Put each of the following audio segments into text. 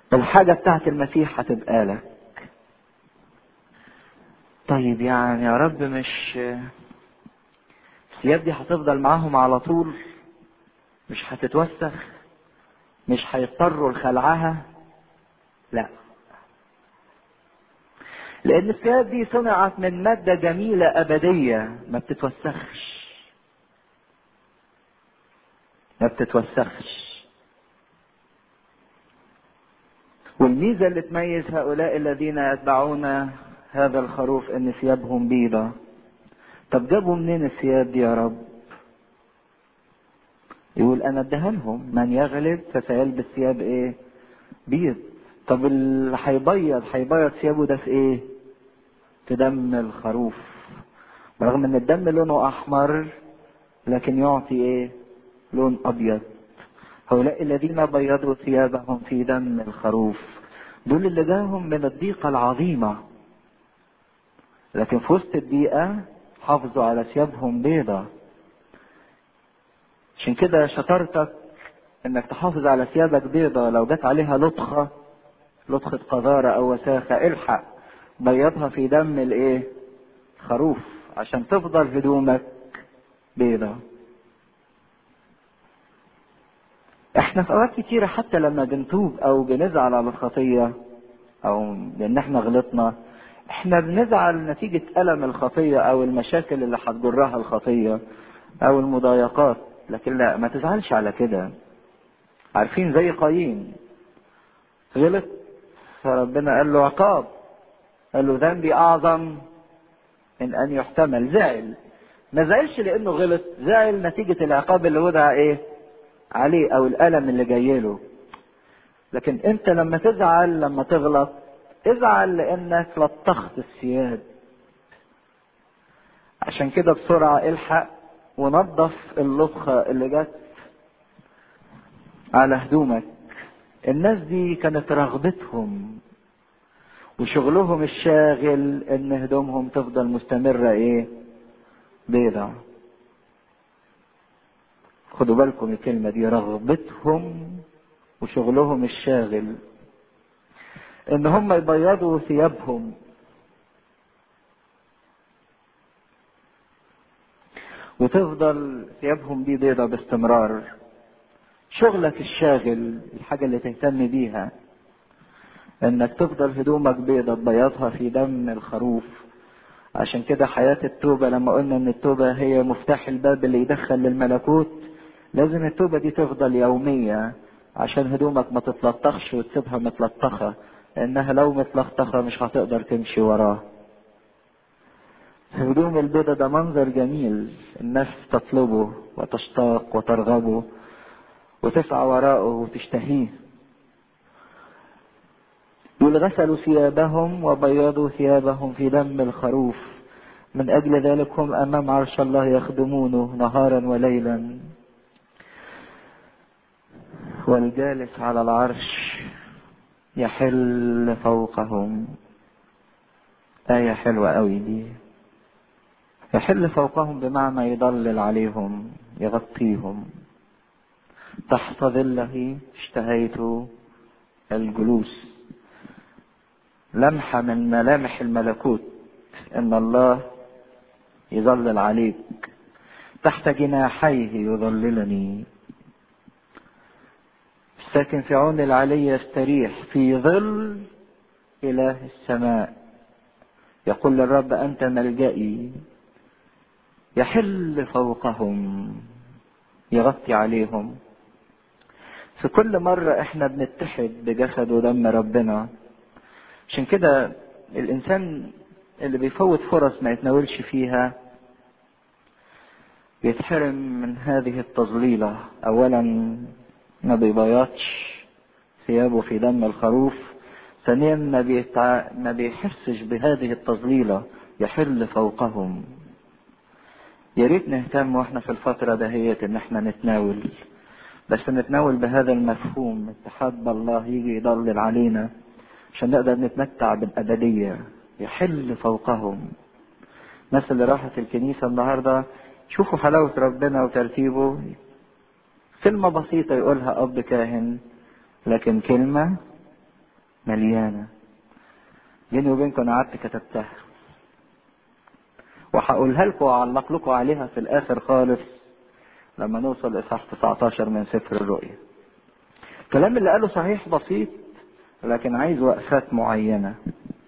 الحاجة بتاعت المسيح هتبقى لك طيب يعني يا رب مش الثياب دي هتفضل معاهم على طول مش هتتوسخ مش هيضطروا لخلعها لا لان الثياب دي صنعت من مادة جميلة ابدية ما بتتوسخش ما بتتوسخش والميزة اللي تميز هؤلاء الذين يتبعون هذا الخروف ان ثيابهم بيضة طب جابوا منين الثياب دي يا رب يقول انا ادهنهم من يغلب فسيلبس ثياب ايه بيض طب اللي هيبيض هيبيض ثيابه ده في ايه في دم الخروف رغم ان الدم لونه احمر لكن يعطي ايه لون ابيض هؤلاء الذين بيضوا ثيابهم في دم الخروف دول اللي جاهم من الضيقة العظيمة لكن في وسط الضيقة حافظوا على ثيابهم بيضة عشان كده شطارتك انك تحافظ على ثيابك بيضة لو جت عليها لطخة لطخة قذارة او وساخة الحق بيضها في دم الايه خروف عشان تفضل هدومك بيضة احنا في اوقات كتيرة حتى لما بنتوب او بنزعل على الخطية او لان احنا غلطنا احنا بنزعل نتيجة ألم الخطية او المشاكل اللي هتجرها الخطية او المضايقات لكن لا ما تزعلش على كده عارفين زي قايين غلط فربنا قال له عقاب قال له ذنبي اعظم من ان يحتمل زعل ما زعلش لانه غلط زعل نتيجة العقاب اللي وضع ايه عليه او الالم اللي جاي له لكن انت لما تزعل لما تغلط ازعل لانك لطخت الثياب عشان كده بسرعة الحق ونظف اللطخة اللي جت على هدومك الناس دي كانت رغبتهم وشغلهم الشاغل ان هدومهم تفضل مستمرة ايه بيضة خدوا بالكم الكلمة دي رغبتهم وشغلهم الشاغل ان هم يبيضوا ثيابهم وتفضل ثيابهم دي بيضة باستمرار شغلك الشاغل الحاجة اللي تهتم بيها انك تفضل هدومك بيضة تبيضها في دم الخروف عشان كده حياة التوبة لما قلنا ان التوبة هي مفتاح الباب اللي يدخل للملكوت لازم التوبة دي تفضل يومية عشان هدومك ما تتلطخش وتسيبها متلطخة لانها لو متلطخة مش هتقدر تمشي وراه هدوم البيضة ده منظر جميل الناس تطلبه وتشتاق وترغبه وتسعى وراءه وتشتهيه يقول غسلوا ثيابهم وبيضوا ثيابهم في دم الخروف من أجل ذلك هم أمام عرش الله يخدمونه نهارا وليلا والجالس على العرش يحل فوقهم آية حلوة أوي دي يحل فوقهم بمعنى يضلل عليهم يغطيهم تحت ظله اشتهيت الجلوس لمحة من ملامح الملكوت ان الله يظلل عليك تحت جناحيه يظللني الساكن في عون العلي يستريح في ظل اله السماء يقول للرب انت ملجئي يحل فوقهم يغطي عليهم في كل مرة احنا بنتحد بجسد ودم ربنا عشان كده الانسان اللي بيفوت فرص ما يتناولش فيها بيتحرم من هذه التظليلة اولا ما بيبيضش ثيابه في دم الخروف ثانيا ما, بيتع... ما بيحسش بهذه التظليلة يحل فوقهم يا ريت نهتم واحنا في الفترة دهيت ان احنا نتناول بس نتناول بهذا المفهوم اتحاد بالله يجي يضلل علينا عشان نقدر نتمتع بالأبدية يحل فوقهم الناس اللي راحت الكنيسة النهاردة شوفوا حلاوة ربنا وترتيبه كلمة بسيطة يقولها أب كاهن لكن كلمة مليانة بيني وبينكم انا قعدت كتبتها وهقولها لكم واعلق لكم عليها في الاخر خالص لما نوصل لاصحاح 19 من سفر الرؤيا الكلام اللي قاله صحيح بسيط لكن عايز وقفات معينة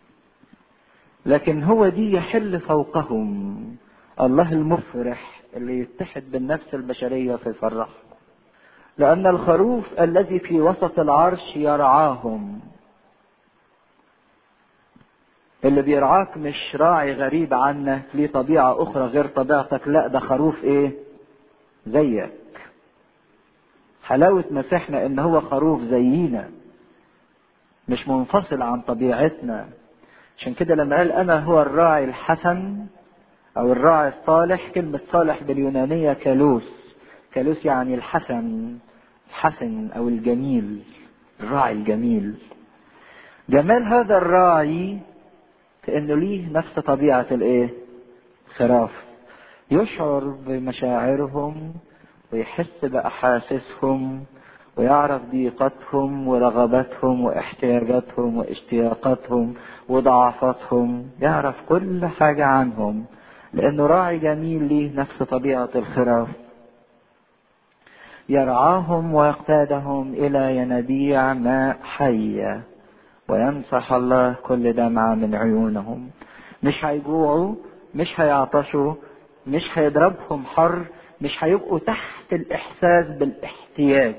لكن هو دي يحل فوقهم الله المفرح اللي يتحد بالنفس البشرية فيفرح لأن الخروف الذي في وسط العرش يرعاهم اللي بيرعاك مش راعي غريب عنك ليه طبيعة أخرى غير طبيعتك لا ده خروف إيه زيك حلاوة مسيحنا إن هو خروف زينا مش منفصل عن طبيعتنا عشان كده لما قال أنا هو الراعي الحسن أو الراعي الصالح كلمة صالح باليونانية كالوس كالوس يعني الحسن الحسن أو الجميل الراعي الجميل جمال هذا الراعي كأنه ليه نفس طبيعة الإيه؟ خراف يشعر بمشاعرهم ويحس بأحاسيسهم ويعرف ضيقتهم ورغباتهم واحتياجاتهم واشتياقاتهم وضعفاتهم يعرف كل حاجة عنهم لأنه راعي جميل ليه نفس طبيعة الخراف يرعاهم ويقتادهم إلى ينابيع ماء حية ويمسح الله كل دمعة من عيونهم مش هيجوعوا مش هيعطشوا مش هيضربهم حر مش هيبقوا تحت الإحساس بالاحتياج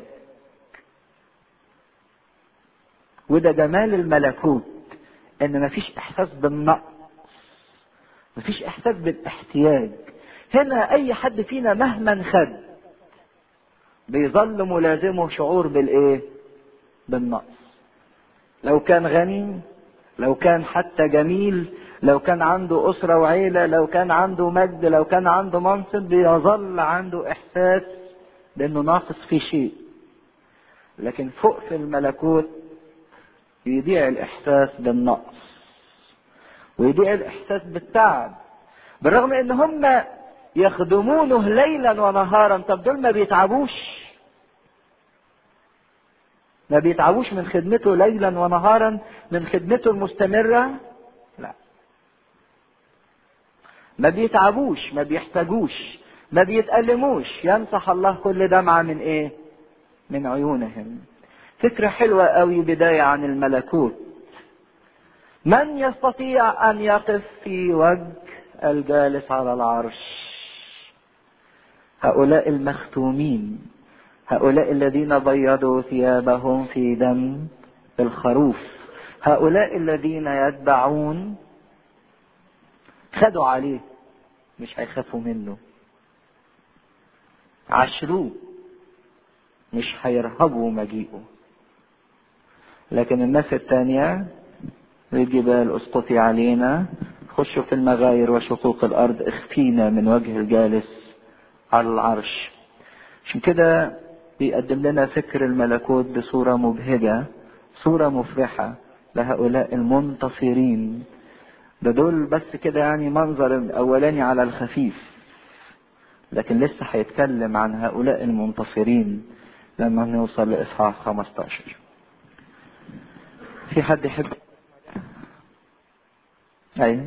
وده جمال الملكوت ان مفيش احساس بالنقص مفيش احساس بالاحتياج هنا اي حد فينا مهما خد بيظل ملازمه شعور بالايه بالنقص لو كان غني لو كان حتى جميل لو كان عنده أسرة وعيلة لو كان عنده مجد لو كان عنده منصب بيظل عنده إحساس بأنه ناقص في شيء لكن فوق في الملكوت يضيع الإحساس بالنقص ويضيع الإحساس بالتعب بالرغم ان هم يخدمونه ليلا ونهارا طب دول ما بيتعبوش ما بيتعبوش من خدمته ليلا ونهارا من خدمته المستمرة لا ما بيتعبوش ما بيحتاجوش ما بيتألموش يمسح الله كل دمعة من ايه من عيونهم فكرة حلوة قوي بداية عن الملكوت من يستطيع ان يقف في وجه الجالس على العرش هؤلاء المختومين هؤلاء الذين بيضوا ثيابهم في دم الخروف هؤلاء الذين يتبعون خدوا عليه مش هيخافوا منه عشروه مش هيرهبوا مجيئه لكن الناس التانية الجبال اسقطي علينا خشوا في المغاير وشقوق الارض اخفينا من وجه الجالس على العرش عشان كده بيقدم لنا فكر الملكوت بصورة مبهجة صورة مفرحة لهؤلاء المنتصرين ده دول بس كده يعني منظر اولاني على الخفيف لكن لسه هيتكلم عن هؤلاء المنتصرين لما نوصل لإصحاح 15 في حد يحب ايوه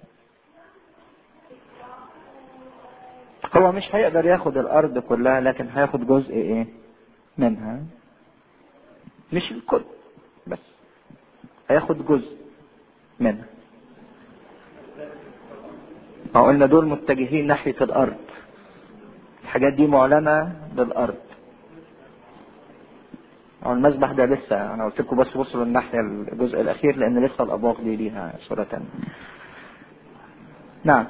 هو مش هيقدر ياخد الارض كلها لكن هياخد جزء ايه منها مش الكل بس هياخد جزء منها ما قلنا دول متجهين ناحية الارض الحاجات دي معلنة للارض هو المسبح ده لسه انا قلت لكم بس بصوا للناحية الجزء الاخير لان لسه الابواق دي ليها صورة تانية نعم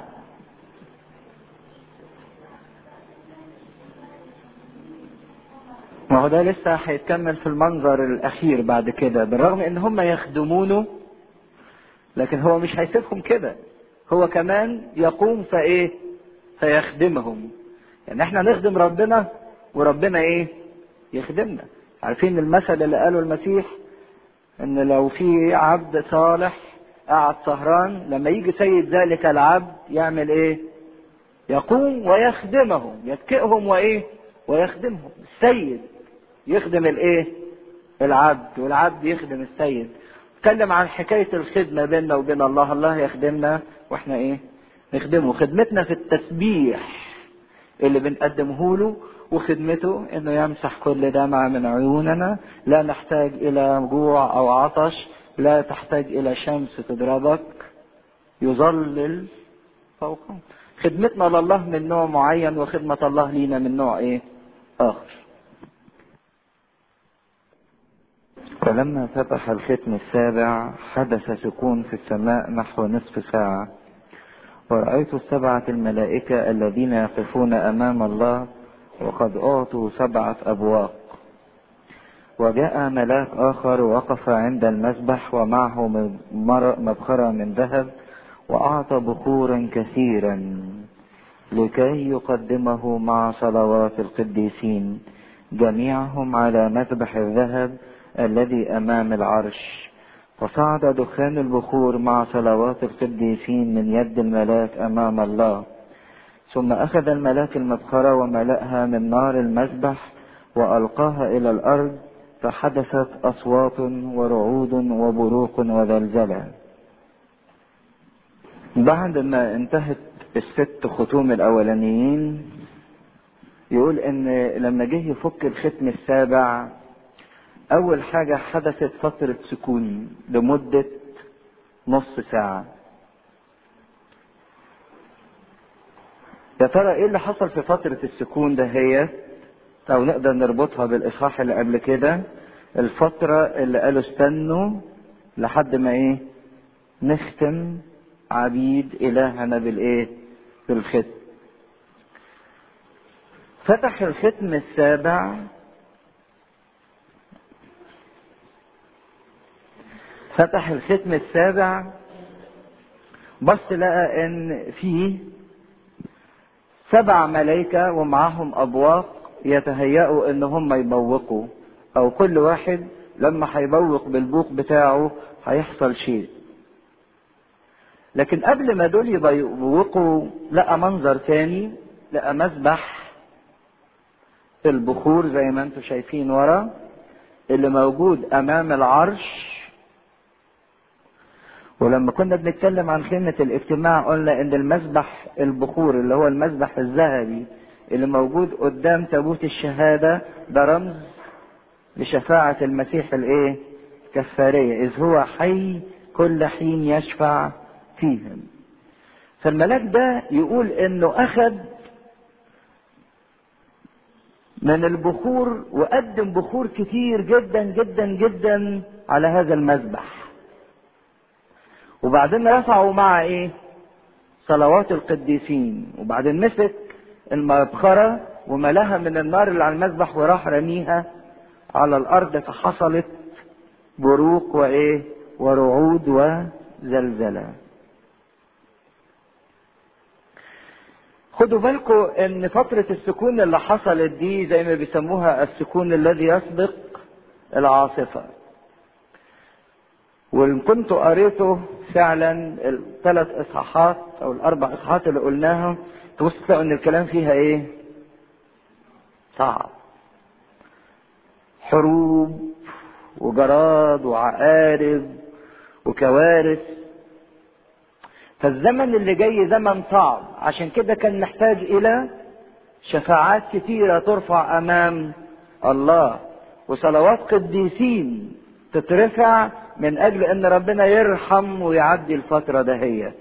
ما هو ده لسه هيتكمل في المنظر الاخير بعد كده بالرغم ان هم يخدمونه لكن هو مش هيسيبهم كده هو كمان يقوم فايه فيخدمهم يعني احنا نخدم ربنا وربنا ايه يخدمنا عارفين المثل اللي قاله المسيح ان لو في عبد صالح قعد سهران لما يجي سيد ذلك العبد يعمل ايه يقوم ويخدمهم يتكئهم وايه ويخدمهم السيد يخدم الايه العبد والعبد يخدم السيد اتكلم عن حكاية الخدمة بيننا وبين الله الله يخدمنا واحنا ايه نخدمه خدمتنا في التسبيح اللي بنقدمه له وخدمته انه يمسح كل دمعة من عيوننا لا نحتاج الى جوع او عطش لا تحتاج الى شمس تضربك يظلل فوقهم خدمتنا لله من نوع معين وخدمة الله لينا من نوع ايه اخر فلما فتح الختم السابع حدث سكون في السماء نحو نصف ساعة ورأيت السبعة الملائكة الذين يقفون أمام الله وقد أعطوا سبعة أبواق وجاء ملاك آخر وقف عند المسبح ومعه مبخرة من ذهب وأعطى بخورا كثيرا لكي يقدمه مع صلوات القديسين جميعهم على مذبح الذهب الذي أمام العرش فصعد دخان البخور مع صلوات القديسين من يد الملاك أمام الله ثم أخذ الملاك المبخرة وملأها من نار المذبح وألقاها إلى الأرض فحدثت أصوات ورعود وبروق وزلزلة بعد ما انتهت الست ختوم الأولانيين يقول إن لما جه يفك الختم السابع أول حاجة حدثت فترة سكون لمدة نص ساعة يا ترى ايه اللي حصل في فترة السكون ده هي او نقدر نربطها بالاصحاح اللي قبل كده الفترة اللي قالوا استنوا لحد ما ايه نختم عبيد الهنا بالايه بالختم فتح الختم السابع فتح الختم السابع بص لقى ان فيه سبع ملائكة ومعاهم أبواق يتهيأوا إن هم يبوقوا أو كل واحد لما هيبوق بالبوق بتاعه هيحصل شيء. لكن قبل ما دول يبوقوا لقى منظر تاني لقى مسبح البخور زي ما انتم شايفين ورا اللي موجود أمام العرش ولما كنا بنتكلم عن خيمة الاجتماع قلنا ان المسبح البخور اللي هو المسبح الذهبي اللي موجود قدام تابوت الشهادة ده رمز لشفاعة المسيح الايه كفارية اذ هو حي كل حين يشفع فيهم فالملاك ده يقول انه اخذ من البخور وقدم بخور كتير جدا جدا جدا على هذا المذبح وبعدين رفعوا مع ايه صلوات القديسين وبعدين مسك المبخرة وملاها من النار اللي على المذبح وراح رميها على الارض فحصلت بروق وايه ورعود وزلزلة خدوا بالكم ان فترة السكون اللي حصلت دي زي ما بيسموها السكون الذي يسبق العاصفة وان كنتوا قريتوا فعلا الثلاث اصحاحات او الاربع اصحاحات اللي قلناها تبص تلاقوا ان الكلام فيها ايه؟ صعب. حروب وجراد وعقارب وكوارث فالزمن اللي جاي زمن صعب عشان كده كان محتاج الى شفاعات كثيرة ترفع امام الله وصلوات قديسين تترفع من اجل ان ربنا يرحم ويعدي الفترة دهيت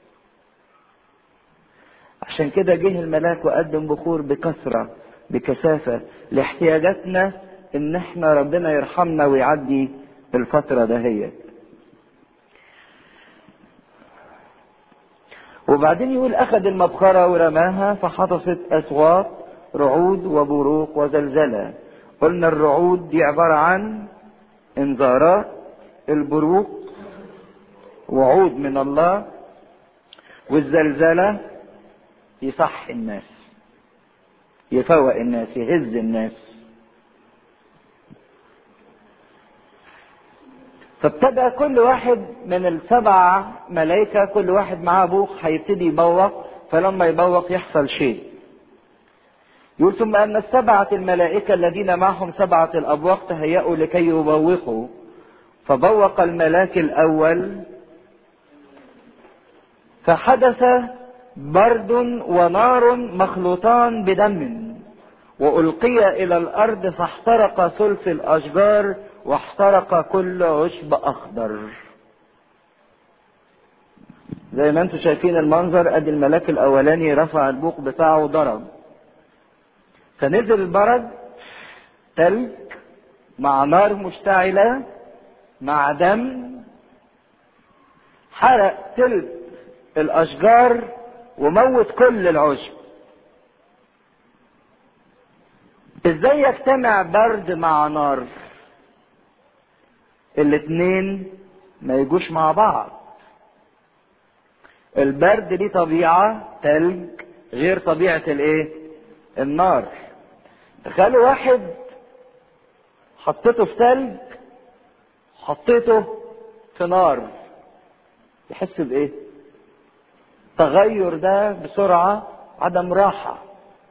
عشان كده جه الملاك وقدم بخور بكثرة بكثافة لاحتياجاتنا ان احنا ربنا يرحمنا ويعدي الفترة دهيت وبعدين يقول اخذ المبخرة ورماها فحدثت اصوات رعود وبروق وزلزلة قلنا الرعود دي عبارة عن انذارات البروق وعود من الله والزلزلة يصح الناس يفوق الناس يهز الناس فابتدى كل واحد من السبع ملائكة كل واحد معاه بوق هيبتدي يبوق فلما يبوق يحصل شيء يقول ثم أن السبعة الملائكة الذين معهم سبعة الأبواق تهيأوا لكي يبوقوا فبوق الملاك الاول فحدث برد ونار مخلوطان بدم والقي الى الارض فاحترق ثلث الاشجار واحترق كل عشب اخضر زي ما انتم شايفين المنظر ادي الملاك الاولاني رفع البوق بتاعه وضرب فنزل البرد تلج مع نار مشتعلة مع دم حرق تلت الاشجار وموت كل العشب ازاي يجتمع برد مع نار الاتنين ما يجوش مع بعض البرد ليه طبيعة تلج غير طبيعة الايه النار تخيلوا واحد حطيته في تلج حطيته في نار يحس بايه التغير ده بسرعة عدم راحة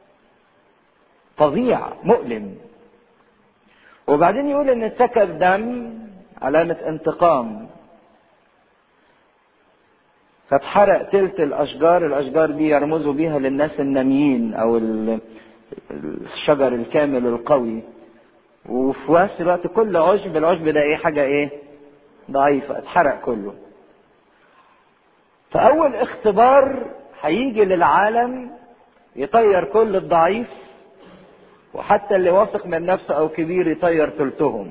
فظيع مؤلم وبعدين يقول ان اتسكب دم علامة انتقام فاتحرق تلت الاشجار الاشجار دي يرمزوا بيها للناس الناميين او الشجر الكامل القوي وفي نفس الوقت كل عشب العشب ده ايه حاجة ايه ضعيفة اتحرق كله فاول اختبار هيجي للعالم يطير كل الضعيف وحتى اللي واثق من نفسه او كبير يطير ثلثهم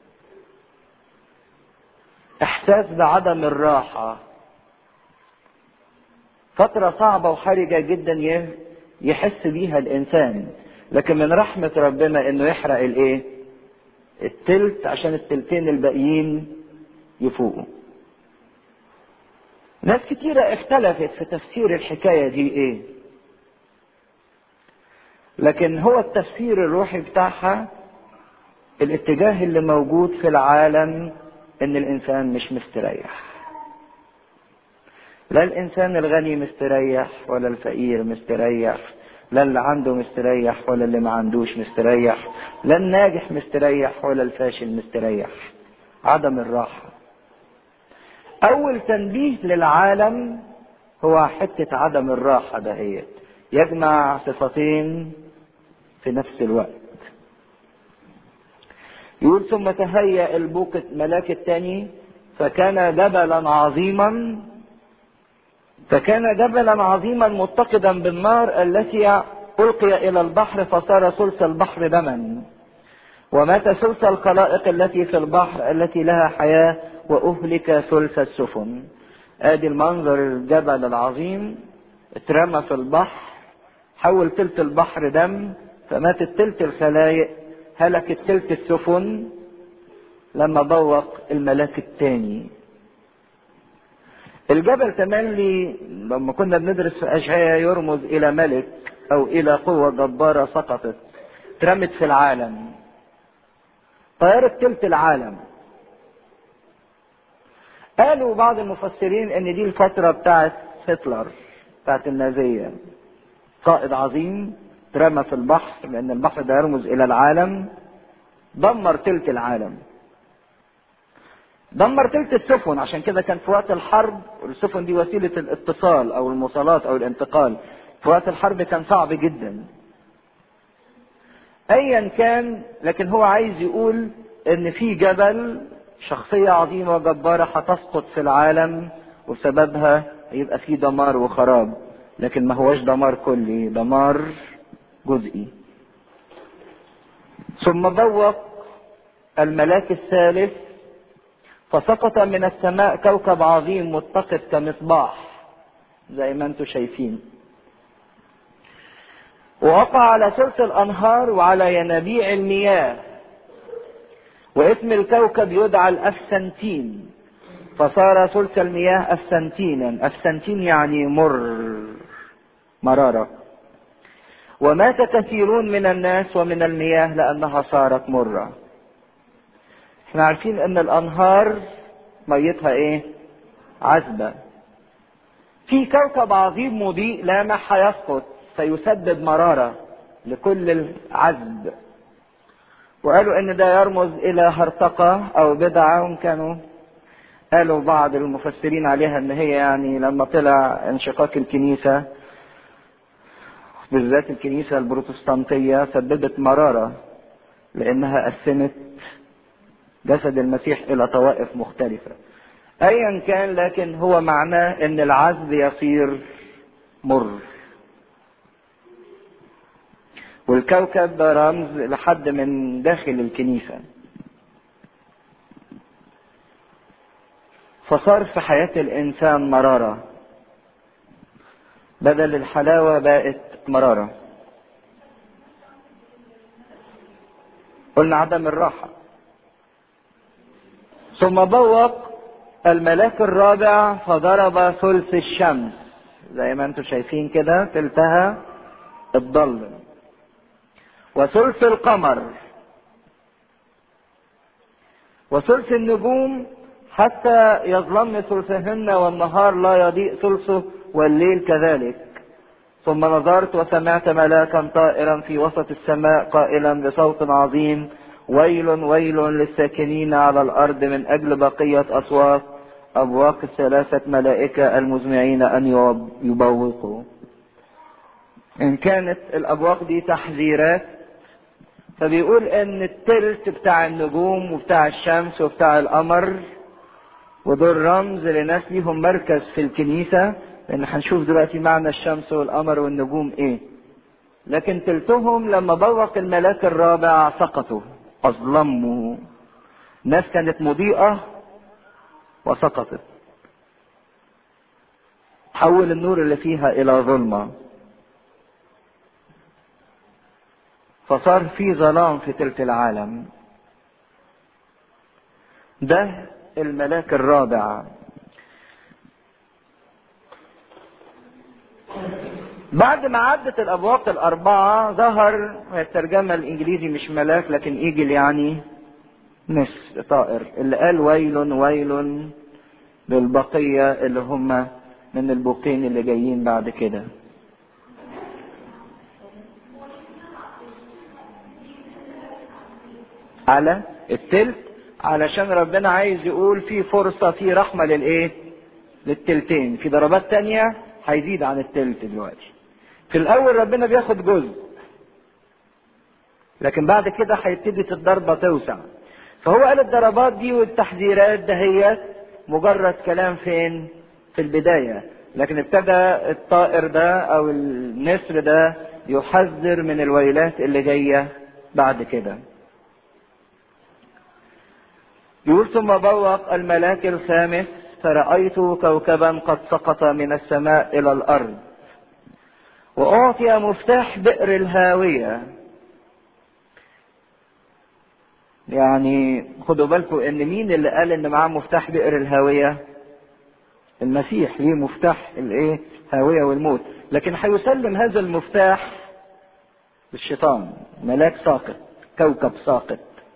احساس بعدم الراحة فترة صعبة وحرجة جدا يحس بيها الانسان لكن من رحمة ربنا انه يحرق الايه التلت عشان التلتين الباقيين يفوقوا ناس كتيرة اختلفت في تفسير الحكاية دي ايه لكن هو التفسير الروحي بتاعها الاتجاه اللي موجود في العالم ان الانسان مش مستريح لا الانسان الغني مستريح ولا الفقير مستريح لا اللي عنده مستريح ولا اللي ما عندوش مستريح لا الناجح مستريح ولا الفاشل مستريح عدم الراحة اول تنبيه للعالم هو حتة عدم الراحة دهيت يجمع صفتين في نفس الوقت يقول ثم تهيأ البوق الملاك الثاني فكان جبلا عظيما فكان جبلا عظيما متقدا بالنار التي ألقي إلى البحر فصار ثلث البحر دما ومات ثلث الخلائق التي في البحر التي لها حياة وأهلك ثلث السفن ادي المنظر الجبل العظيم اترمى في البحر حول تلت البحر دم فماتت تلت الخلايق هلكت تلت السفن لما بوق الملاك الثاني الجبل تملي لما كنا بندرس في اشعياء يرمز الى ملك او الى قوه جباره سقطت اترمت في العالم طيرت تلت العالم قالوا بعض المفسرين ان دي الفتره بتاعت هتلر بتاعت النازيه قائد عظيم اترمى في البحر لان البحر ده يرمز الى العالم دمر تلت العالم دمر تلت السفن عشان كده كان في وقت الحرب السفن دي وسيلة الاتصال او المواصلات او الانتقال في وقت الحرب كان صعب جدا ايا كان لكن هو عايز يقول ان في جبل شخصية عظيمة وجبارة هتسقط في العالم وبسببها يبقى في دمار وخراب لكن ما هوش دمار كلي دمار جزئي ثم بوق الملاك الثالث فسقط من السماء كوكب عظيم متقد كمصباح زي ما انتم شايفين ووقع على ثلث الانهار وعلى ينابيع المياه واسم الكوكب يدعى الافسنتين فصار ثلث المياه افسنتينا افسنتين يعني مر مرارة ومات كثيرون من الناس ومن المياه لانها صارت مرة احنا عارفين ان الانهار ميتها ايه عذبة في كوكب عظيم مضيء لامع هيسقط سيسبب مرارة لكل العذب وقالوا ان ده يرمز الى هرطقة او بدعة وان كانوا قالوا بعض المفسرين عليها ان هي يعني لما طلع انشقاق الكنيسة بالذات الكنيسة البروتستانتية سببت مرارة لانها قسمت جسد المسيح الى طوائف مختلفة ايا كان لكن هو معناه ان العذب يصير مر والكوكب ده رمز لحد من داخل الكنيسة فصار في حياة الإنسان مرارة بدل الحلاوة بقت مرارة قلنا عدم الراحة ثم بوق الملاك الرابع فضرب ثلث الشمس زي ما انتم شايفين كده تلتها اتضلم وثلث القمر وثلث النجوم حتى يظلمن ثلثهن والنهار لا يضيء ثلثه والليل كذلك ثم نظرت وسمعت ملاكا طائرا في وسط السماء قائلا بصوت عظيم ويل ويل للساكنين على الارض من اجل بقيه اصوات ابواق الثلاثه ملائكه المزمعين ان يبوقوا ان كانت الابواق دي تحذيرات فبيقول ان التلت بتاع النجوم وبتاع الشمس وبتاع القمر ودول رمز لناس ليهم مركز في الكنيسة لان هنشوف دلوقتي معنى الشمس والقمر والنجوم ايه لكن تلتهم لما بوق الملاك الرابع سقطوا اظلموا ناس كانت مضيئة وسقطت حول النور اللي فيها الى ظلمه فصار في ظلام في تلك العالم ده الملاك الرابع بعد ما عدت الابواق الاربعه ظهر الترجمه الانجليزي مش ملاك لكن ايجل يعني نسر طائر اللي قال ويل ويل للبقيه اللي هم من البوقين اللي جايين بعد كده على التلت علشان ربنا عايز يقول في فرصة في رحمة للايه للتلتين في ضربات تانية هيزيد عن التلت دلوقتي في الاول ربنا بياخد جزء لكن بعد كده هيبتدي الضربة توسع فهو قال الضربات دي والتحذيرات دهيت مجرد كلام فين في البداية لكن ابتدى الطائر ده او النسر ده يحذر من الويلات اللي جاية بعد كده يقول ثم بوق الملاك الخامس فرأيت كوكبا قد سقط من السماء إلى الأرض وأعطي مفتاح بئر الهاوية يعني خدوا بالكم ان مين اللي قال ان معاه مفتاح بئر الهاوية المسيح ليه مفتاح الايه هاوية والموت لكن هيسلم هذا المفتاح للشيطان ملاك ساقط كوكب ساقط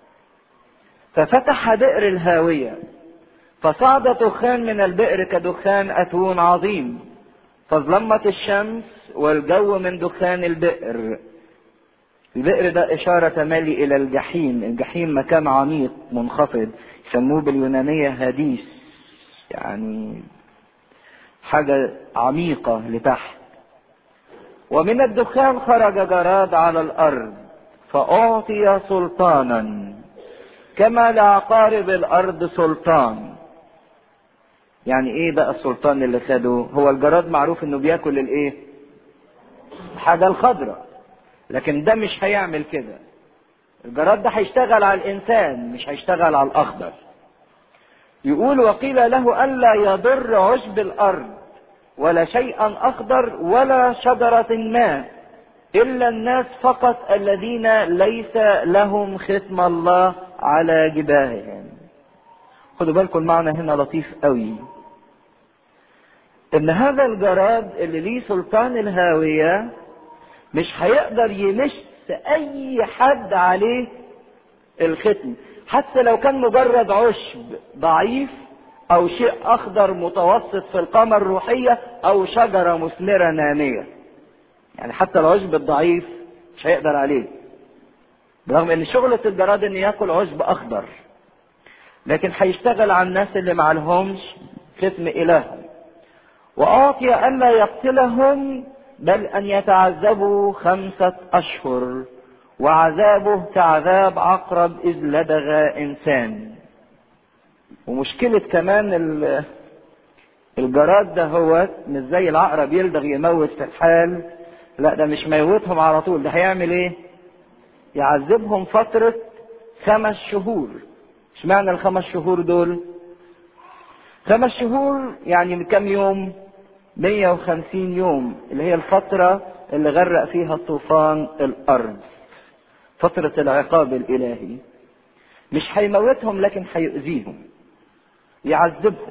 ففتح بئر الهاوية فصعد دخان من البئر كدخان أتون عظيم فظلمت الشمس والجو من دخان البئر البئر ده إشارة تملي إلى الجحيم الجحيم مكان عميق منخفض يسموه باليونانية هاديس يعني حاجة عميقة لتحت ومن الدخان خرج جراد على الأرض فأعطي سلطانا كما لعقارب الارض سلطان يعني ايه بقى السلطان اللي خده هو الجراد معروف انه بياكل الايه الحاجة الخضراء لكن ده مش هيعمل كده الجراد ده هيشتغل على الانسان مش هيشتغل على الاخضر يقول وقيل له الا يضر عشب الارض ولا شيئا اخضر ولا شجرة ما الا الناس فقط الذين ليس لهم ختم الله على جباههم خدوا بالكم المعنى هنا لطيف قوي ان هذا الجراد اللي ليه سلطان الهاوية مش هيقدر يمس اي حد عليه الختم حتى لو كان مجرد عشب ضعيف او شيء اخضر متوسط في القامة الروحية او شجرة مثمرة نامية يعني حتى العشب الضعيف مش هيقدر عليه برغم ان شغلة الجراد ان ياكل عشب اخضر لكن هيشتغل على الناس اللي ما لهمش ختم اله واعطي الا يقتلهم بل ان يتعذبوا خمسة اشهر وعذابه كعذاب عقرب اذ لدغ انسان ومشكلة كمان الجراد ده هو مش زي العقرب يلدغ يموت في الحال لا ده مش موتهم على طول ده هيعمل ايه يعذبهم فترة خمس شهور اشمعنى الخمس شهور دول خمس شهور يعني من كم يوم 150 يوم اللي هي الفترة اللي غرق فيها الطوفان الأرض فترة العقاب الإلهي مش هيموتهم لكن هيؤذيهم يعذبهم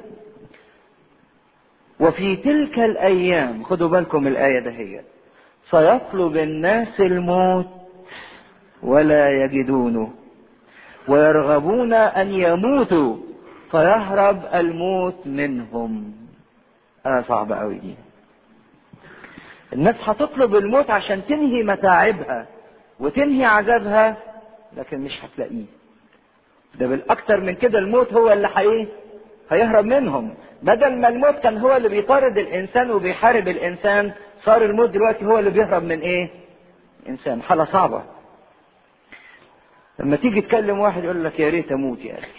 وفي تلك الأيام خدوا بالكم الآية دهيت سيطلب الناس الموت ولا يجدونه ويرغبون ان يموتوا فيهرب الموت منهم آه صعبة قوي دي الناس هتطلب الموت عشان تنهي متاعبها وتنهي عذابها لكن مش هتلاقيه ده بالاكتر من كده الموت هو اللي حقيقي هيهرب منهم بدل ما الموت كان هو اللي بيطارد الانسان وبيحارب الانسان صار الموت دلوقتي هو اللي بيهرب من ايه انسان حالة صعبة لما تيجي تكلم واحد يقول لك يا ريت اموت يا اخي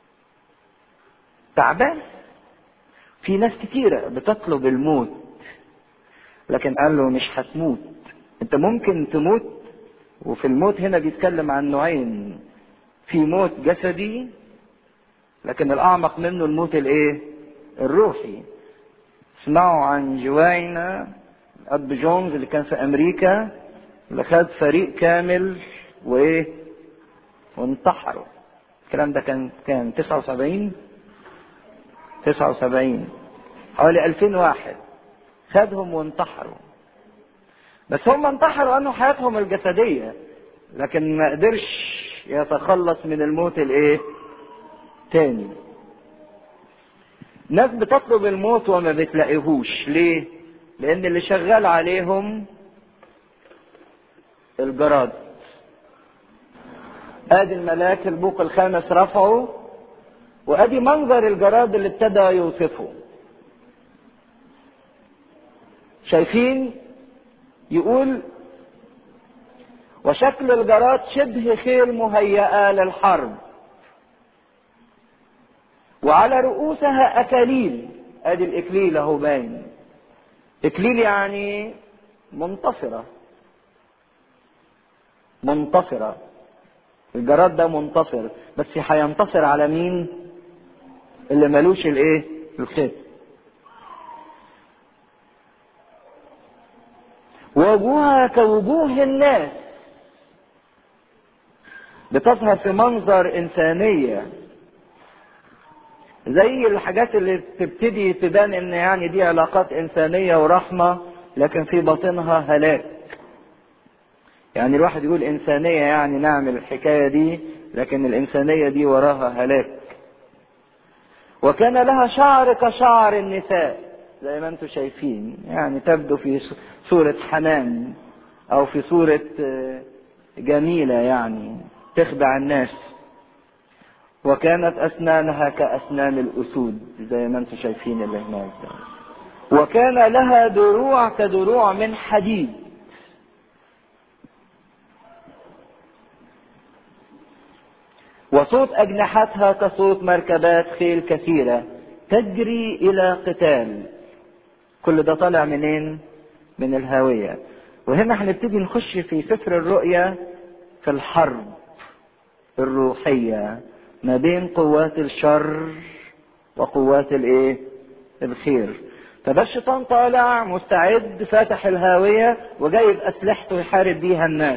تعبان في ناس كتيرة بتطلب الموت لكن قال له مش هتموت انت ممكن تموت وفي الموت هنا بيتكلم عن نوعين في موت جسدي لكن الاعمق منه الموت الايه الروحي اسمعوا عن جواينا اب جونز اللي كان في امريكا اللي خد فريق كامل وايه وانتحروا الكلام ده كان كان 79 79 حوالي 2000 واحد خدهم وانتحروا بس هم انتحروا انه حياتهم الجسدية لكن ما قدرش يتخلص من الموت الايه تاني ناس بتطلب الموت وما بتلاقيهوش ليه لان اللي شغال عليهم الجراد ادي الملاك البوق الخامس رفعه وادي منظر الجراد اللي ابتدى يوصفه شايفين يقول وشكل الجراد شبه خيل مهيئة للحرب وعلى رؤوسها أكاليل ادي الإكليل اهو باين إكليل يعني منتصرة منتصرة الجراد ده منتصر بس هينتصر على مين اللي ملوش الايه الخيط وجوهها كوجوه الناس بتظهر في منظر إنسانية زي الحاجات اللي تبتدي تبان ان يعني دي علاقات انسانية ورحمة لكن في باطنها هلاك يعني الواحد يقول انسانية يعني نعمل الحكاية دي لكن الانسانية دي وراها هلاك وكان لها شعر كشعر النساء زي ما انتم شايفين يعني تبدو في صورة حنان او في صورة جميلة يعني تخدع الناس وكانت اسنانها كاسنان الاسود زي ما انتم شايفين اللي هناك ده وكان لها دروع كدروع من حديد وصوت اجنحتها كصوت مركبات خيل كثيره تجري الى قتال كل ده طالع منين من الهاويه وهنا هنبتدي نخش في سفر الرؤيا في الحرب الروحيه ما بين قوات الشر وقوات الايه الخير فده الشيطان طالع مستعد فاتح الهاوية وجايب أسلحته يحارب بيها الناس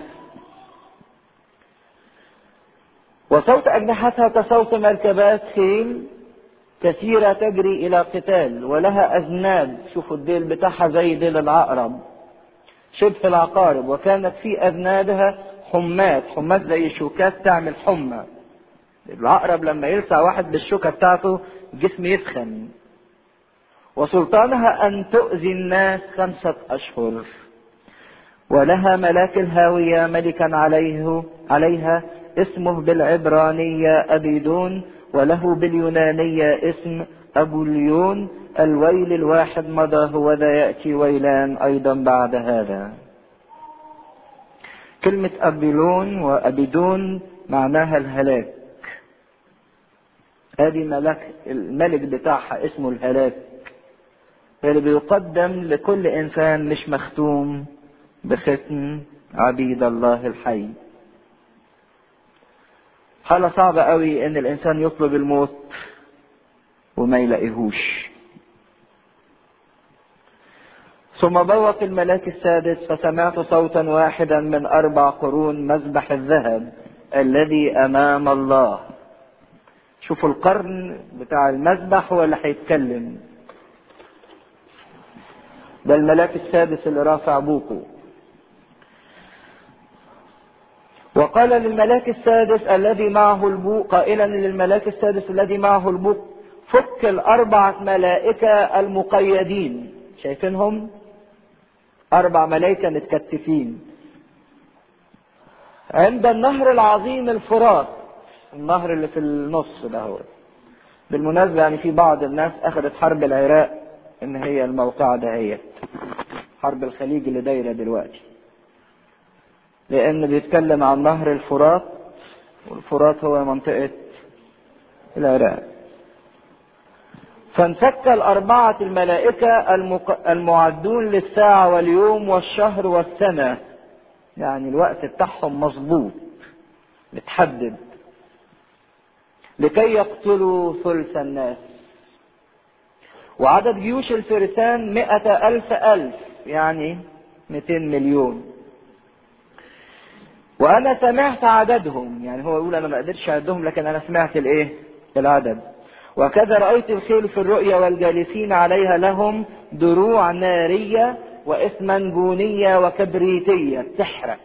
وصوت أجنحتها كصوت مركبات خيل كثيرة تجري إلى قتال ولها أذناب شوفوا الديل بتاعها زي ديل العقرب شبه العقارب وكانت في أذنابها حمات حمات زي شوكات تعمل حمى العقرب لما يلسع واحد بالشوكة بتاعته الجسم يسخن وسلطانها أن تؤذي الناس خمسة أشهر ولها ملاك الهاوية ملكا عليه عليها اسمه بالعبرانية أبيدون وله باليونانية اسم أبوليون الويل الواحد مضى هو ذا يأتي ويلان أيضا بعد هذا كلمة أبيلون وأبيدون معناها الهلاك هذه ملك الملك بتاعها اسمه الهلاك اللي بيقدم لكل انسان مش مختوم بختم عبيد الله الحي حالة صعبة قوي ان الانسان يطلب الموت وما يلاقيهوش ثم بوق الملاك السادس فسمعت صوتا واحدا من اربع قرون مذبح الذهب الذي امام الله شوفوا القرن بتاع المذبح هو اللي هيتكلم ده الملاك السادس اللي رافع بوقه وقال للملاك السادس الذي معه البوق قائلا للملاك السادس الذي معه البوق فك الأربعة ملائكة المقيدين شايفينهم أربع ملائكة متكتفين عند النهر العظيم الفرات النهر اللي في النص ده هو بالمناسبة يعني في بعض الناس أخذت حرب العراق إن هي الموقعة دهيت حرب الخليج اللي دايرة دلوقتي لأن بيتكلم عن نهر الفرات والفرات هو منطقة العراق فانفك الأربعة الملائكة المعدون للساعة واليوم والشهر والسنة يعني الوقت بتاعهم مظبوط متحدد لكي يقتلوا ثلث الناس وعدد جيوش الفرسان مئة ألف ألف يعني 200 مليون وأنا سمعت عددهم يعني هو يقول أنا ما قدرتش أعدهم لكن أنا سمعت الإيه؟ العدد وكذا رأيت الخيل في الرؤيا والجالسين عليها لهم دروع نارية وإثمنجونية وكبريتية تحرق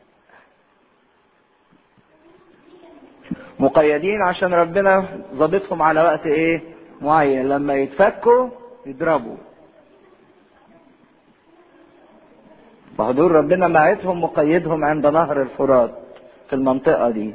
مقيدين عشان ربنا ظابطهم على وقت ايه معين لما يتفكوا يضربوا فحضور ربنا معتهم مقيدهم عند نهر الفرات في المنطقة دي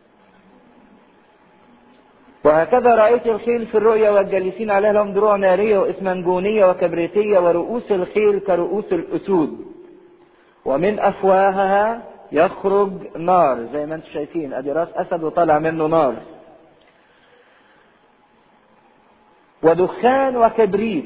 وهكذا رأيت الخيل في الرؤيا والجالسين عليها لهم دروع نارية وإسمنجونية وكبريتية ورؤوس الخيل كرؤوس الأسود ومن أفواهها يخرج نار زي ما انتم شايفين ادي راس اسد وطالع منه نار ودخان وكبريت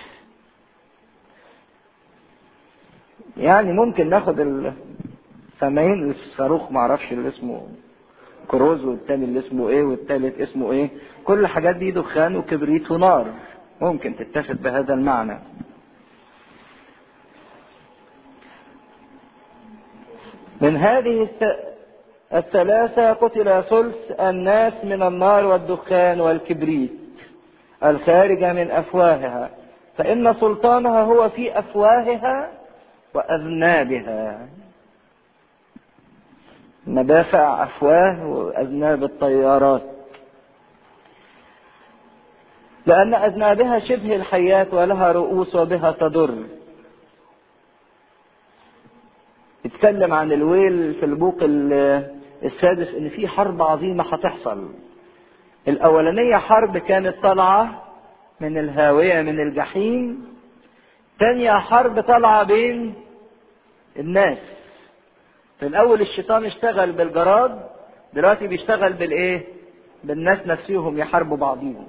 يعني ممكن ناخد السامعين الصاروخ معرفش اللي اسمه كروز والتاني اللي اسمه ايه والتالت اسمه ايه كل الحاجات دي دخان وكبريت ونار ممكن تتاخد بهذا المعنى من هذه الثلاثة قتل ثلث الناس من النار والدخان والكبريت الخارجة من أفواهها فإن سلطانها هو في أفواهها وأذنابها مدافع أفواه وأذناب الطيارات لأن أذنابها شبه الحياة ولها رؤوس وبها تضر اتكلم عن الويل في البوق السادس ان في حرب عظيمه هتحصل الاولانيه حرب كانت طالعه من الهاويه من الجحيم تانية حرب طالعه بين الناس في الاول الشيطان اشتغل بالجراد دلوقتي بيشتغل بالايه بالناس نفسهم يحاربوا بعضيهم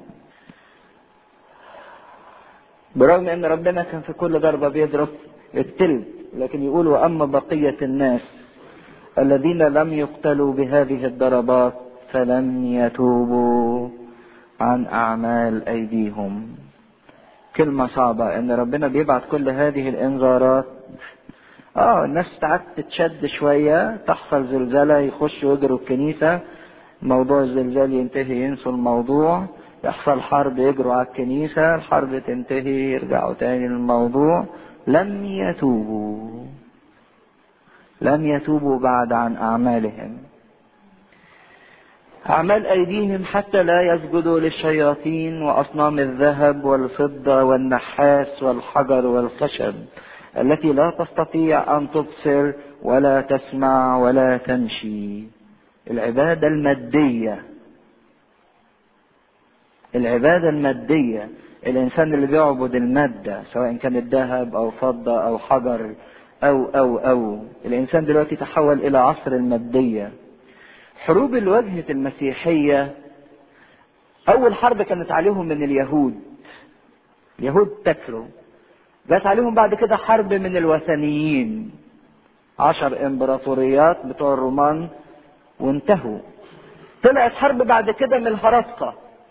برغم ان ربنا كان في كل ضربه بيضرب التلت لكن يقول واما بقيه الناس الذين لم يقتلوا بهذه الضربات فلم يتوبوا عن اعمال ايديهم كلمه صعبه ان ربنا بيبعت كل هذه الانذارات اه الناس ساعات تتشد شويه تحصل زلزله يخشوا يجروا الكنيسه موضوع الزلزال ينتهي ينسوا الموضوع يحصل حرب يجروا على الكنيسه الحرب تنتهي يرجعوا تاني للموضوع لم يتوبوا لم يتوبوا بعد عن أعمالهم أعمال أيديهم حتى لا يسجدوا للشياطين وأصنام الذهب والفضة والنحاس والحجر والخشب التي لا تستطيع ان تبصر ولا تسمع ولا تمشي العباده الماديه العباده الماديه الانسان اللي بيعبد الماده سواء كانت ذهب او فضه او حجر او او او الانسان دلوقتي تحول الى عصر الماديه حروب الوجهه المسيحيه اول حرب كانت عليهم من اليهود اليهود تكروا جت عليهم بعد كده حرب من الوثنيين عشر امبراطوريات بتوع الرومان وانتهوا طلعت حرب بعد كده من الهرطقة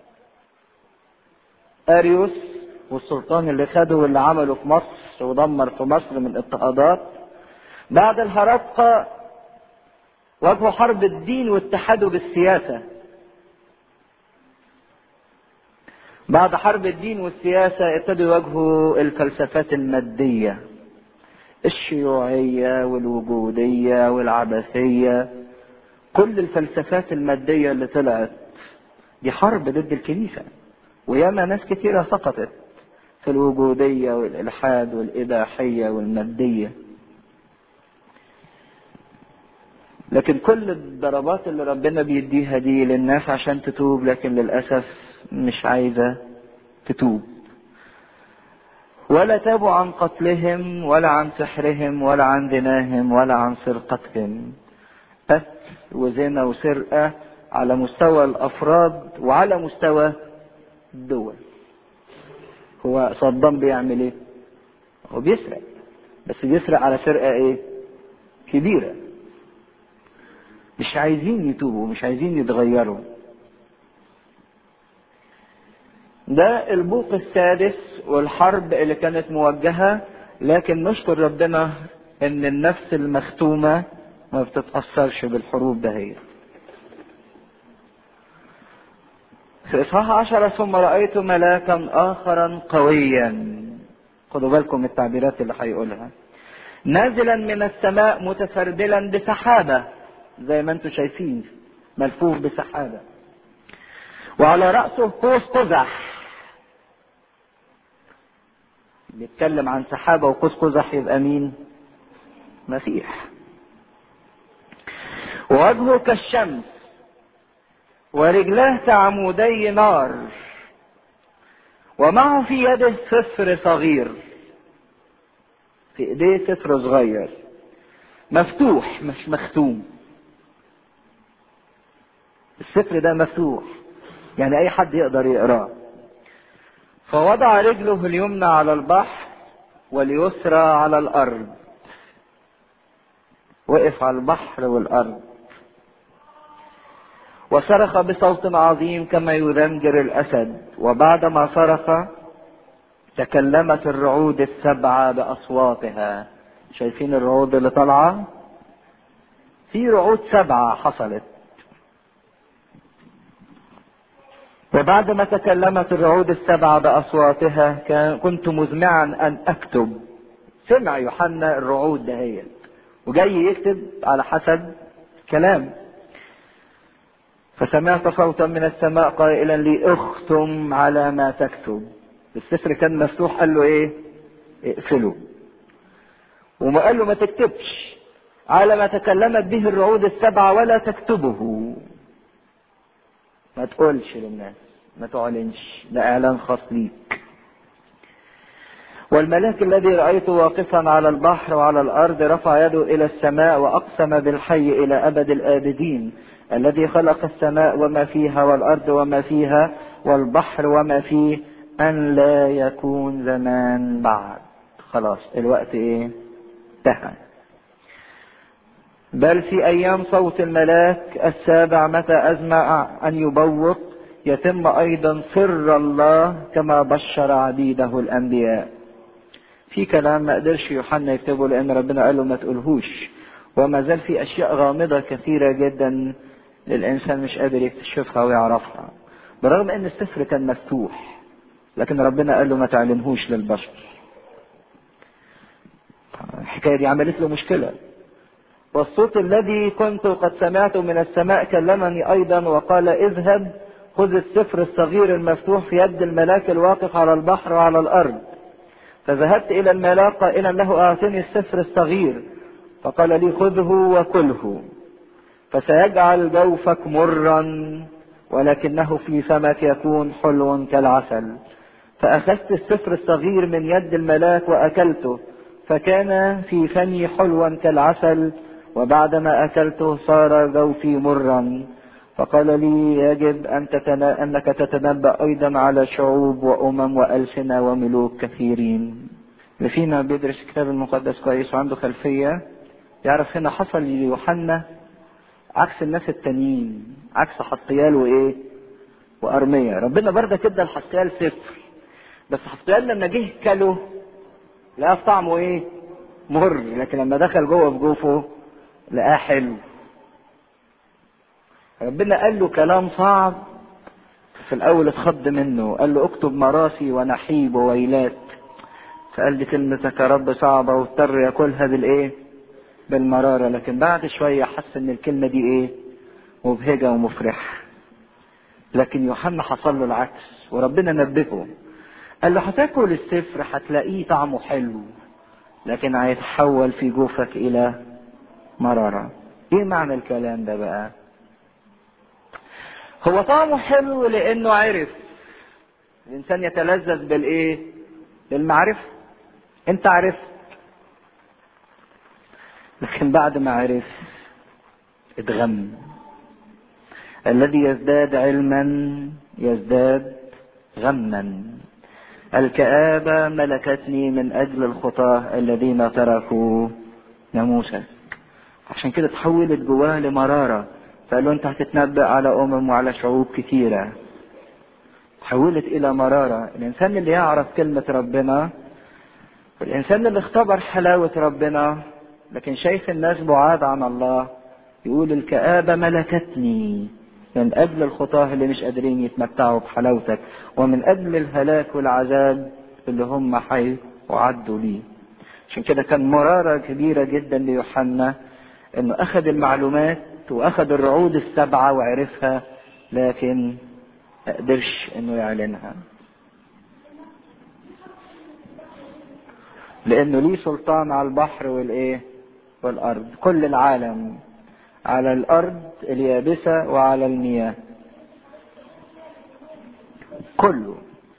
اريوس والسلطان اللي خده واللي عمله في مصر ودمر في مصر من اضطهادات بعد الهرطقة واجهوا حرب الدين واتحدوا بالسياسة بعد حرب الدين والسياسة ابتدوا يواجهوا الفلسفات المادية الشيوعية والوجودية والعبثية كل الفلسفات المادية اللي طلعت دي حرب ضد الكنيسة وياما ناس كثيرة سقطت في الوجودية والإلحاد والإباحية والمادية لكن كل الضربات اللي ربنا بيديها دي للناس عشان تتوب لكن للأسف مش عايزة تتوب ولا تابوا عن قتلهم ولا عن سحرهم ولا عن زناهم ولا عن سرقتهم قتل وزنا وسرقة على مستوى الأفراد وعلى مستوى الدول هو صدام بيعمل ايه هو بيسرق بس بيسرق على سرقة ايه كبيرة مش عايزين يتوبوا مش عايزين يتغيروا ده البوق السادس والحرب اللي كانت موجهة لكن نشكر ربنا ان النفس المختومة ما بتتأثرش بالحروب دهية في إصحاح عشرة ثم رأيت ملاكا آخرا قويا خدوا بالكم من التعبيرات اللي هيقولها نازلا من السماء متسربلا بسحابة زي ما انتم شايفين ملفوف بسحابة وعلى رأسه قوس قزح بيتكلم عن سحابة وقوس قزح يبقى مين مسيح ووجهه كالشمس ورجلاه كعمودي نار ومعه في يده سفر صغير في ايديه سفر صغير مفتوح مش مختوم السفر ده مفتوح يعني اي حد يقدر يقراه فوضع رجله اليمنى على البحر واليسرى على الارض وقف على البحر والارض وصرخ بصوت عظيم كما يذنجر الاسد وبعدما صرخ تكلمت الرعود السبعه باصواتها شايفين الرعود اللي طالعه في رعود سبعه حصلت وبعد ما تكلمت الرعود السبعة بأصواتها كان كنت مزمعا أن أكتب سمع يوحنا الرعود دهيت وجاي يكتب على حسب كلام فسمعت صوتا من السماء قائلا لي اختم على ما تكتب السفر كان مفتوح قال له ايه اقفله وما قال له ما تكتبش على ما تكلمت به الرعود السبعة ولا تكتبه ما تقولش للناس ما تعلنش ده اعلان خاص ليك والملاك الذي رأيته واقفا على البحر وعلى الأرض رفع يده إلى السماء وأقسم بالحي إلى أبد الآبدين الذي خلق السماء وما فيها والأرض وما فيها والبحر وما فيه أن لا يكون زمان بعد خلاص الوقت إيه انتهى بل في أيام صوت الملاك السابع متى أزمع أن يبوق يتم أيضا سر الله كما بشر عبيده الأنبياء في كلام ما قدرش يوحنا يكتبه لأن ربنا قال له ما تقولهوش وما زال في أشياء غامضة كثيرة جدا الإنسان مش قادر يكتشفها ويعرفها برغم أن السفر كان مفتوح لكن ربنا قال له ما تعلنهوش للبشر الحكاية دي عملت له مشكلة والصوت الذي كنت قد سمعته من السماء كلمني أيضا وقال اذهب خذ السفر الصغير المفتوح في يد الملاك الواقف على البحر وعلى الأرض فذهبت الى الملاك قائلا له اعطني السفر الصغير فقال لي خذه وكله فسيجعل جوفك مرا ولكنه في فمك يكون حلو كالعسل فأخذت السفر الصغير من يد الملاك وأكلته فكان في فمي حلوا كالعسل وبعدما أكلته صار جوفي مرا فقال لي يجب أن تتنا... أنك تتنبأ أيضا على شعوب وأمم وألسنة وملوك كثيرين اللي فينا بيدرس الكتاب المقدس كويس وعنده خلفية يعرف هنا حصل ليوحنا عكس الناس التانيين عكس حسقيال وايه وارميا ربنا برضك ادى لحسقيال صفر بس حسقيال لما جه كله لقاه في طعمه ايه مر لكن لما دخل جوه في جوفه لقاه حلو ربنا قال له كلام صعب في الاول اتخض منه قال له اكتب مراسي ونحيب وويلات فقال دي كلمتك يا رب صعبه واضطر ياكلها بالايه بالمرارة لكن بعد شوية حس ان الكلمة دي ايه مبهجة ومفرحة لكن يوحنا حصل له العكس وربنا نبهه قال له هتاكل السفر هتلاقيه طعمه حلو لكن هيتحول في جوفك الى مرارة ايه معنى الكلام ده بقى هو طعمه حلو لانه عرف الانسان يتلذذ بالايه بالمعرفة انت عرفت لكن بعد ما عرف اتغم الذي يزداد علما يزداد غما الكآبة ملكتني من أجل الخطاة الذين تركوا ناموسك عشان كده تحولت جواه لمرارة فقال له أنت هتتنبأ على أمم وعلى شعوب كثيرة تحولت إلى مرارة الإنسان اللي يعرف كلمة ربنا الإنسان اللي اختبر حلاوة ربنا لكن شايف الناس بعاد عن الله يقول الكآبة ملكتني من أجل الخطاة اللي مش قادرين يتمتعوا بحلاوتك ومن أجل الهلاك والعذاب اللي هم حي وعدوا ليه عشان كده كان مرارة كبيرة جدا ليوحنا انه اخذ المعلومات واخذ الرعود السبعة وعرفها لكن ما قدرش انه يعلنها لانه ليه سلطان على البحر والايه والارض كل العالم على الارض اليابسة وعلى المياه كله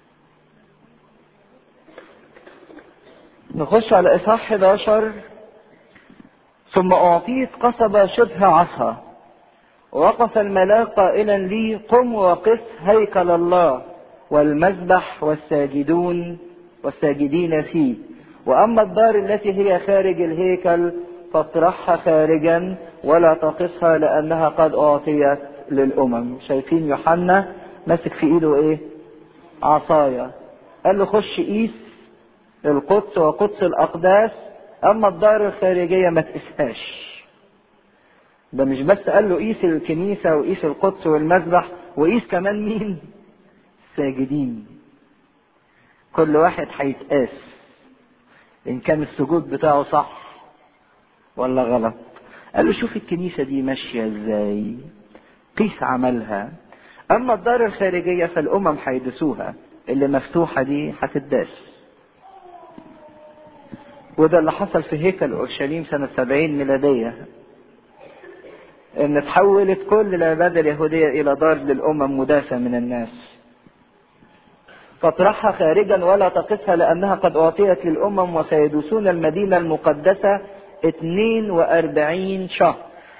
نخش على اصحاح 11 ثم اعطيت قصبة شبه عصا ووقف الملاك قائلا لي قم وقف هيكل الله والمذبح والساجدون والساجدين فيه واما الدار التي هي خارج الهيكل فاطرحها خارجا ولا تقصها لانها قد اعطيت للامم شايفين يوحنا ماسك في ايده ايه عصايا قال له خش قيس القدس وقدس الاقداس اما الدار الخارجيه ما تقيسهاش ده مش بس قال له قيس الكنيسه وقيس القدس والمذبح وقيس كمان مين الساجدين كل واحد هيتقاس ان كان السجود بتاعه صح ولا غلط قال له شوف الكنيسه دي ماشيه ازاي قيس عملها اما الدار الخارجيه فالامم هيدسوها اللي مفتوحه دي هتداس وده اللي حصل في هيكل اورشليم سنه 70 ميلاديه ان تحولت كل العباده اليهوديه الى دار للامم مداسه من الناس فاطرحها خارجا ولا تقسها لانها قد اعطيت للامم وسيدوسون المدينه المقدسه 42 شهر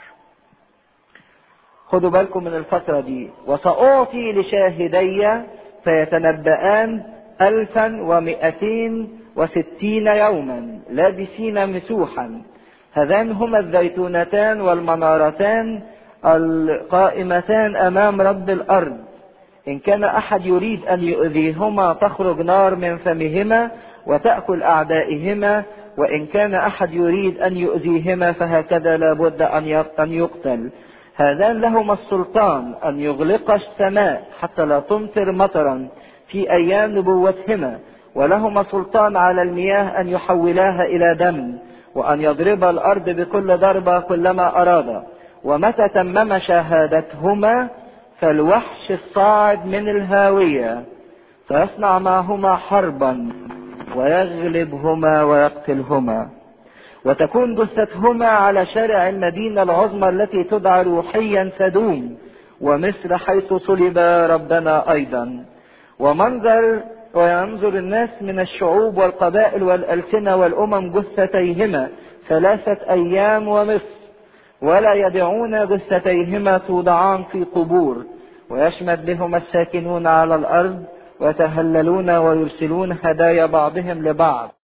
خدوا بالكم من الفترة دي وسأعطي لشاهدي فيتنبأان ألفا ومئتين وستين يوما لابسين مسوحا هذان هما الزيتونتان والمنارتان القائمتان أمام رب الأرض إن كان أحد يريد أن يؤذيهما تخرج نار من فمهما وتأكل أعدائهما وإن كان أحد يريد أن يؤذيهما فهكذا لابد أن يقتل هذان لهما السلطان أن يغلق السماء حتى لا تمطر مطرا في أيام نبوتهما ولهما سلطان على المياه أن يحولاها إلى دم وأن يضرب الأرض بكل ضربة كلما أراد ومتى تمم شهادتهما فالوحش الصاعد من الهاوية فيصنع معهما حربا ويغلبهما ويقتلهما وتكون جثتهما على شارع المدينة العظمى التي تدعى روحيا سدوم ومصر حيث صلب ربنا أيضا ومنظر وينظر الناس من الشعوب والقبائل والألسنة والأمم جثتيهما ثلاثة أيام ومصر ولا يدعون جثتيهما توضعان في قبور ويشمد بهما الساكنون على الأرض ويتهللون ويرسلون هدايا بعضهم لبعض